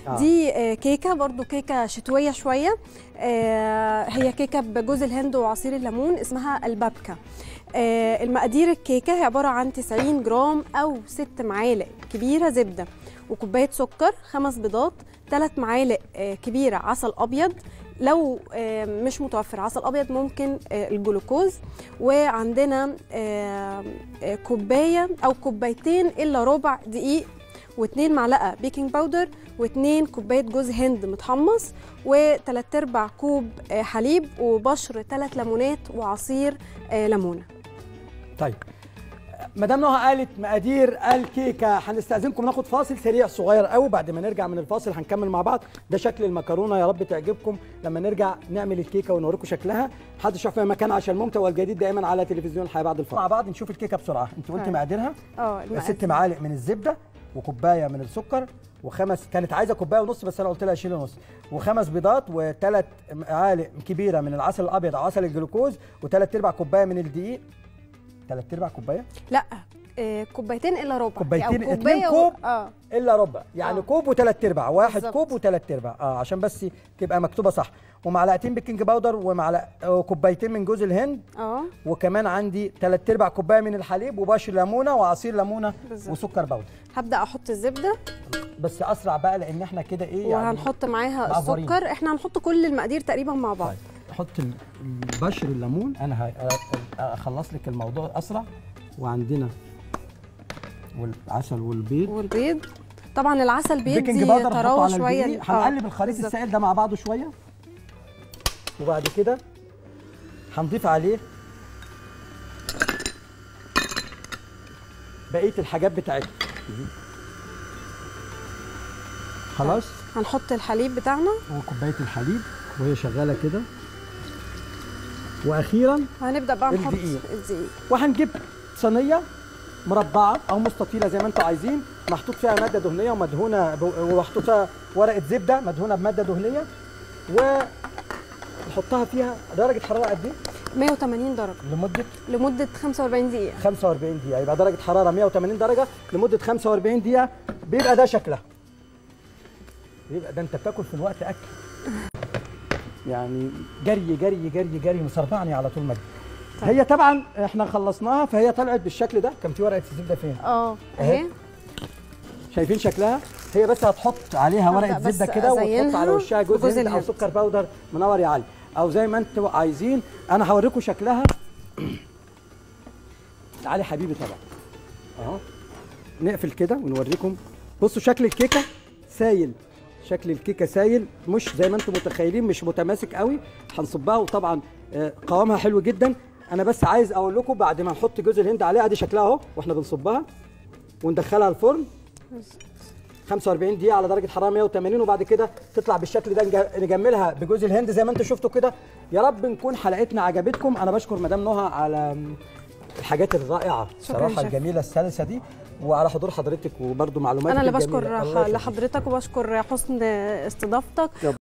آه. دي آه، كيكه برضو كيكه شتويه شويه آه، هي كيكه بجوز الهند وعصير الليمون اسمها البابكا آه، المقادير الكيكه هي عباره عن 90 جرام او 6 معالق كبيره زبده وكوبايه سكر خمس بيضات ثلاث معالق آه، كبيره عسل ابيض لو آه، مش متوفر عسل ابيض ممكن آه، الجلوكوز وعندنا آه، آه، كوبايه او كوبايتين الا ربع دقيق واتنين معلقه بيكنج باودر واتنين كوبايه جوز هند متحمص وتلات ارباع كوب آه، حليب وبشر تلات ليمونات وعصير آه، ليمونه طيب مدام نهى قالت مقادير الكيكه هنستاذنكم ناخد فاصل سريع صغير قوي بعد ما نرجع من الفاصل هنكمل مع بعض ده شكل المكرونه يا رب تعجبكم لما نرجع نعمل الكيكه ونوريكم شكلها محدش يعرف فيها مكان عشان الممتع والجديد دايما على تلفزيون الحياه بعد الفاصل مع بعض نشوف الكيكه بسرعه انت قلتي طيب. مقاديرها اه ست معالق من الزبده وكوبايه من السكر وخمس كانت عايزه كوبايه ونص بس انا قلت لها شيل ونص وخمس بيضات وثلاث معالق كبيره من العسل الابيض او عسل الجلوكوز وثلاث ارباع كوبايه من الدقيق ثلاث ارباع كوبايه لا آه، كوبايتين الا ربع كوبايتين- أو اتنين كوباية كوب. و... اه الا ربع يعني آه. كوب وثلاث ارباع واحد بالظبط. كوب وثلاث ارباع اه عشان بس تبقى مكتوبه صح ومعلقتين بيكنج باودر ومعلقه وكوبايتين من جوز الهند اه وكمان عندي ثلاث ارباع كوبايه من الحليب وبشر ليمونه وعصير ليمونه بالظبط. وسكر باودر هبدا احط الزبده بس اسرع بقى لان احنا كده ايه يعني وهنحط معاها معفورين. السكر احنا هنحط كل المقادير تقريبا مع بعض طيب احط ال- البشر الليمون انا ه- أ- اخلص لك الموضوع اسرع وعندنا والعسل والبيض والبيض طبعا العسل بيكنج بيدي باودر هنحطه طراوه على شويه الدقيق آه، هنقلب الخليط بالظبط. السائل ده مع بعضه شويه وبعد كده هنضيف عليه بقيه الحاجات بتاعتنا خلاص هنحط الحليب بتاعنا وكوبايه الحليب وهي شغاله كده واخيرا وهنبدا بقى نحط الدقيق. الدقيق وهنجيب صينيه مربعه او مستطيله زي ما انتم عايزين محطوط فيها ماده دهنيه ومدهونه ب... ومحطوط فيها ورقه زبده مدهونه بماده دهنيه ونحطها فيها درجه حراره قد ايه 180 درجه لمده لمده 45 دقيقه 45 دقيقه يبقى درجه حراره 180 درجه لمده 45 دقيقه بيبقى ده شكلها يبقى ده انت بتاكل في الوقت اكل يعني جري جري جري جري مصرعني على طول مجد هي طبعا احنا خلصناها فهي طلعت بالشكل ده كان في ورقه الزبده فين اه أهي. اهي شايفين شكلها هي بس هتحط عليها هبدأ ورقه بس زبده كده وتحط أزينها على وشها جوز بجوز هند او الهند. سكر باودر منور يا علي او زي ما انتوا عايزين انا هوريكم شكلها علي حبيبي طبعا اهو نقفل كده ونوريكم بصوا شكل الكيكه سايل شكل الكيكه سايل مش زي ما انتم متخيلين مش متماسك قوي هنصبها وطبعا آه، قوامها حلو جدا انا بس عايز اقول لكم بعد ما نحط جوز الهند عليها ادي شكلها اهو واحنا بنصبها وندخلها الفرن 45 دقيقة على درجة حرارة 180 وبعد كده تطلع بالشكل ده نج- نجملها بجوز الهند زي ما انتم شفتوا كده يا رب نكون حلقتنا عجبتكم انا بشكر مدام نهى على الحاجات الرائعة شكراً صراحة شيف. الجميلة السلسة دي وعلى حضور حضرتك وبرده معلوماتك انا اللي الجميلة. بشكر الله يخليك. لحضرتك وبشكر حسن استضافتك